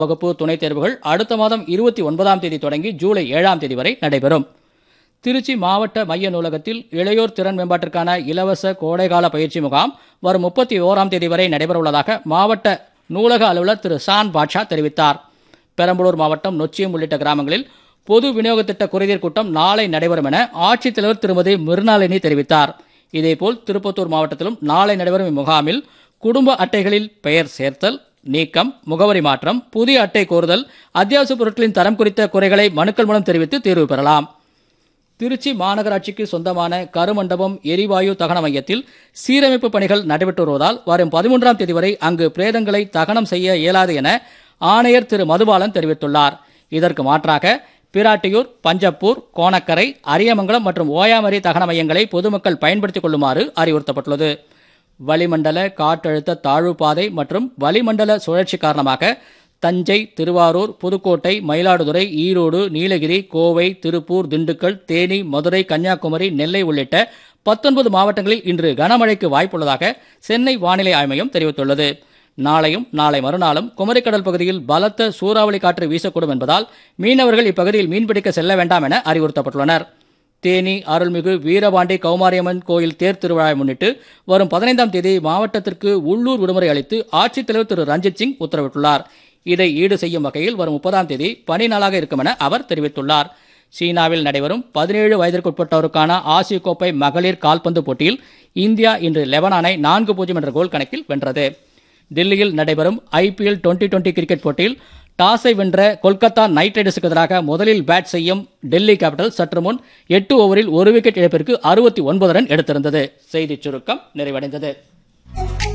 வகுப்பு துணைத் தேர்வுகள் அடுத்த மாதம் இருபத்தி ஒன்பதாம் தேதி தொடங்கி ஜூலை ஏழாம் தேதி வரை நடைபெறும் திருச்சி மாவட்ட மைய நூலகத்தில் இளையோர் திறன் மேம்பாட்டிற்கான இலவச கோடைகால பயிற்சி முகாம் வரும் முப்பத்தி ஓராம் தேதி வரை நடைபெறவுள்ளதாக மாவட்ட நூலக அலுவலர் திரு சான் பாட்ஷா தெரிவித்தார் பெரம்பலூர் மாவட்டம் நொச்சியம் உள்ளிட்ட கிராமங்களில் பொது விநியோக திட்ட குறைதீர் கூட்டம் நாளை நடைபெறும் என ஆட்சித்தலைவர் திருமதி மிருணாளினி தெரிவித்தார் இதேபோல் திருப்பத்தூர் மாவட்டத்திலும் நாளை நடைபெறும் இம்முகாமில் குடும்ப அட்டைகளில் பெயர் சேர்த்தல் நீக்கம் முகவரி மாற்றம் புதிய அட்டை கோருதல் அத்தியாவசிய பொருட்களின் தரம் குறித்த குறைகளை மனுக்கள் மூலம் தெரிவித்து தீர்வு பெறலாம் திருச்சி மாநகராட்சிக்கு சொந்தமான கருமண்டபம் எரிவாயு தகன மையத்தில் சீரமைப்பு பணிகள் நடைபெற்று வருவதால் வரும் பதிமூன்றாம் தேதி வரை அங்கு பிரேதங்களை தகனம் செய்ய இயலாது என ஆணையர் திரு மதுபாலன் தெரிவித்துள்ளார் இதற்கு மாற்றாக பிராட்டியூர் பஞ்சப்பூர் கோணக்கரை அரியமங்கலம் மற்றும் ஓயாமரி தகன மையங்களை பொதுமக்கள் பயன்படுத்திக் கொள்ளுமாறு அறிவுறுத்தப்பட்டுள்ளது வளிமண்டல காற்றழுத்த தாழ்வு பாதை மற்றும் வளிமண்டல சுழற்சி காரணமாக தஞ்சை திருவாரூர் புதுக்கோட்டை மயிலாடுதுறை ஈரோடு நீலகிரி கோவை திருப்பூர் திண்டுக்கல் தேனி மதுரை கன்னியாகுமரி நெல்லை உள்ளிட்ட பத்தொன்பது மாவட்டங்களில் இன்று கனமழைக்கு வாய்ப்புள்ளதாக சென்னை வானிலை ஆய்வு மையம் தெரிவித்துள்ளது நாளையும் நாளை மறுநாளும் குமரிக்கடல் பகுதியில் பலத்த சூறாவளி காற்று வீசக்கூடும் என்பதால் மீனவர்கள் இப்பகுதியில் மீன்பிடிக்க செல்ல வேண்டாம் என அறிவுறுத்தப்பட்டுள்ளனர் தேனி அருள்மிகு வீரபாண்டி கௌமாரியம்மன் கோயில் தேர் திருவிழாவை முன்னிட்டு வரும் பதினைந்தாம் தேதி மாவட்டத்திற்கு உள்ளூர் விடுமுறை அளித்து ஆட்சித்தலைவர் திரு ரஞ்சித் சிங் உத்தரவிட்டுள்ளார் இதை ஈடு செய்யும் வகையில் வரும் முப்பதாம் தேதி பணி நாளாக இருக்கும் என அவர் தெரிவித்துள்ளார் சீனாவில் நடைபெறும் பதினேழு வயதிற்குட்பட்டோருக்கான ஆசிய கோப்பை மகளிர் கால்பந்து போட்டியில் இந்தியா இன்று லெபனானை நான்கு பூஜ்ஜியம் என்ற கோல் கணக்கில் வென்றது தில்லியில் நடைபெறும் ஐபிஎல் டுவெண்டி டுவெண்டி கிரிக்கெட் போட்டியில் டாஸை வென்ற கொல்கத்தா நைட் ரைடர்ஸுக்கு எதிராக முதலில் பேட் செய்யும் டெல்லி கேபிட்டல் சற்று முன் எட்டு ஓவரில் ஒரு விக்கெட் இழப்பிற்கு அறுபத்தி ஒன்பது ரன் எடுத்திருந்தது செய்திச் சுருக்கம் நிறைவடைந்தது